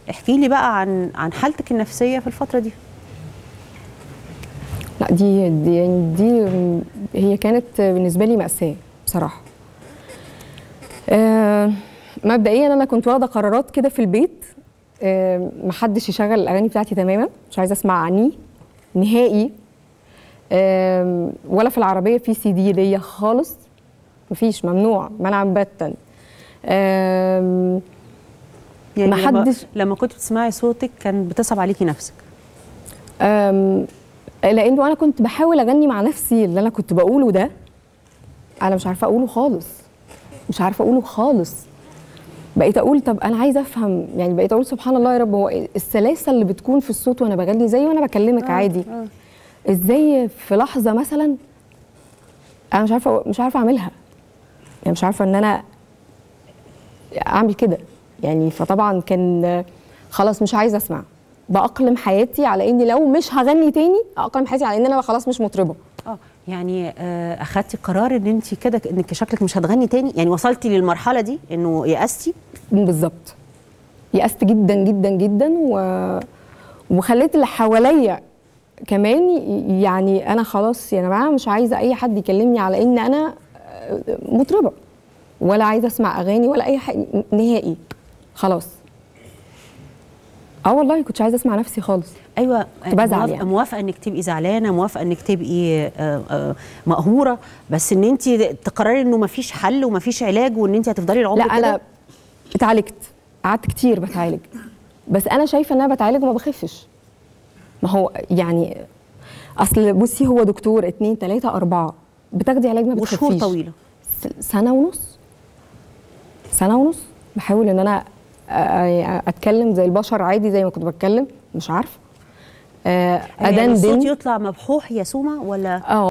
احكي لي بقى عن عن حالتك النفسيه في الفتره دي لا دي دي يعني دي هي كانت بالنسبه لي ماساه بصراحه آه مبدئيا انا كنت واخده قرارات كده في البيت آه محدش يشغل الاغاني بتاعتي تماما مش عايزه اسمع عني نهائي آه ولا في العربيه في سي دي ليا خالص مفيش ممنوع منعا باتا آه يعني ما لما- حدش- لما كنت بتسمعي صوتك كان بتصعب عليكي نفسك أم، لانه انا كنت بحاول اغني مع نفسي اللي انا كنت بقوله ده انا مش عارفه اقوله خالص مش عارفه اقوله خالص بقيت اقول طب انا عايزه افهم يعني بقيت اقول سبحان الله يا رب هو السلاسه اللي بتكون في الصوت وانا بغني زي وانا بكلمك آه، عادي آه. ازاي في لحظه مثلا انا مش عارفه مش عارفه اعملها يعني مش عارفه ان انا اعمل كده يعني فطبعا كان خلاص مش عايزه اسمع باقلم حياتي على اني لو مش هغني تاني اقلم حياتي على ان انا خلاص مش مطربه اه يعني آه، اخدتي قرار ان انت كده انك شكلك مش هتغني تاني يعني وصلتي للمرحله دي انه يأستي بالظبط يأست جدا جدا جدا و... وخليت اللي حواليا كمان ي- يعني انا خلاص يا جماعه مش عايزه اي حد يكلمني على ان انا آه، مطربه ولا عايزه اسمع اغاني ولا اي حاجه نهائي خلاص اه والله كنتش عايزه اسمع نفسي خالص ايوه كنت بزعل موافقة, يعني. موافقه انك تبقي زعلانه موافقه انك تبقي آه، آه، مقهوره بس ان انت تقرري انه مفيش حل ومفيش علاج وان انت هتفضلي العمر لا كده انا اتعالجت قعدت كتير بتعالج بس انا شايفه ان انا بتعالج وما بخفش ما هو يعني اصل بصي هو دكتور اتنين تلاته اربعه بتاخدي علاج ما بتخفيش وشهور طويله س- سنه ونص سنه ونص بحاول ان انا أ- أ- اتكلم زي البشر عادي زي ما كنت بتكلم مش عارفه آه، يعني الصوت ادندن يطلع مبحوح يا سوما ولا اه